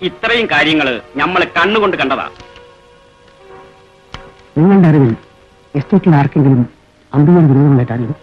ഇത്രയും കാര്യങ്ങള് നമ്മൾ കണ്ണുകൊണ്ട് കണ്ടതാ നിങ്ങളുടെ അറിവിൽ എസ്റ്റേറ്റിൽ ആർക്കെങ്കിലും അമ്പിയോട് വിരോധമുണ്ടായിട്ടായിരുന്നു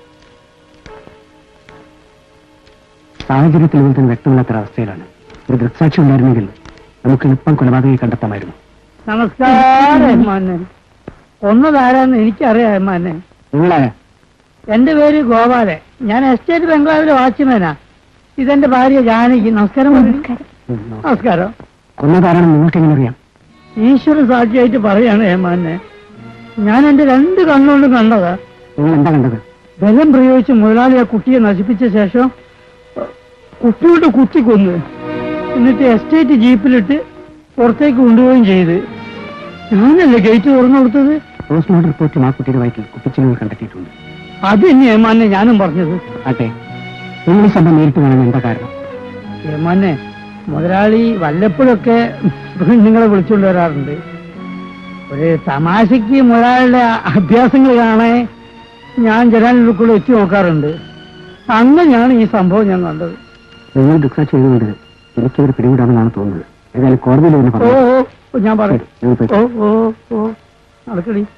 സാഹചര്യത്തിൽ പോലും തന്നെ വ്യക്തമില്ലാത്ത അവസ്ഥയിലാണ് ഒരു ദൃക്സാക്ഷി ഉണ്ടായിരുന്നെങ്കിൽ നമുക്ക് എളുപ്പം കൊലപാതകയെ കണ്ടെത്താമായിരുന്നു നമസ്കാരം എമ്മാനെ കൊന്നതാരാന്ന് എനിക്കറിയാം എമ്മാനെ നിങ്ങളെ എന്റെ പേര് ഗോപാലൻ ഞാൻ എസ്റ്റേറ്റ് ബംഗ്ലാവിലെ വാച്ച്മാനാ ഇതെന്റെ ഭാര്യ ജാനകി നമസ്കാരം പറയടി. നമസ്കാരം കൊന്നതാരാണെന്ന് നിങ്ങൾക്ക് എങ്ങനെ അറിയാം ഈശ്വര സാക്ഷിയായിട്ട് പറയാണ് ഏമാനെ ഞാൻ എന്റെ രണ്ട് കണ്ണുകൊണ്ടും കണ്ടതാ നിങ്ങൾ എന്താ കണ്ടത് ബലം പ്രയോഗിച്ച് മുതലാളി ആ കുട്ടിയെ നശിപ്പിച്ച ശേഷം അഹ്, കുട്ടിയോട്ട് കുത്തിക്കൊന്ന് എന്നിട്ട് എസ്റ്റേറ്റ് ജീപ്പിലിട്ട് പുറത്തേക്ക് കൊണ്ടുപോവുകയും ചെയ്ത് ഞാനല്ലേ ഗേറ്റ് തുറന്നു കൊടുത്തത് പോസ്റ്റ്മോർട്ടം റിപ്പോർട്ടിൽ ആ കുട്ടിയുടെ വയറ്റിൽ കുപ്പിച്ചിലുകൾ കണ്ടെത്തിയിട്ടുണ്ട് അത് തന്നെ ഏമാനെ ഞാനും പറഞ്ഞത് ആട്ടെ നിങ്ങൾ ഈ സംഭവം നേരിട്ട് കാണാൻ എന്താ കാരണം ഏമാനെ മുതലാളി വല്ലപ്പോഴൊക്കെ നിങ്ങളെ വിളിച്ചുകൊണ്ട് വരാറുണ്ട് ഒരു തമാശയ്ക്ക് മുതലാളിയുടെ അഭ്യാസങ്ങൾ കാണാൻ ഞാൻ ജനാലിനുള്ളിൽ എത്തി നോക്കാറുണ്ട് അങ്ങനെയാണ് ഈ സംഭവം ഞാൻ കണ്ടത് നിങ്ങൾ ദൃക്സാക്ഷി എഴുതുന്നത് എനിക്കിവർ പിടികൂടാമെന്നാണ് തോന്നുന്നത് ഏതായാലും കോടതിയിൽ ഒന്ന് ഓ പറഞ്ഞു ഓ ഞാൻ പറയാം നിങ്ങൾ പോയി. ഓ ഓ ഓ നടക്കടി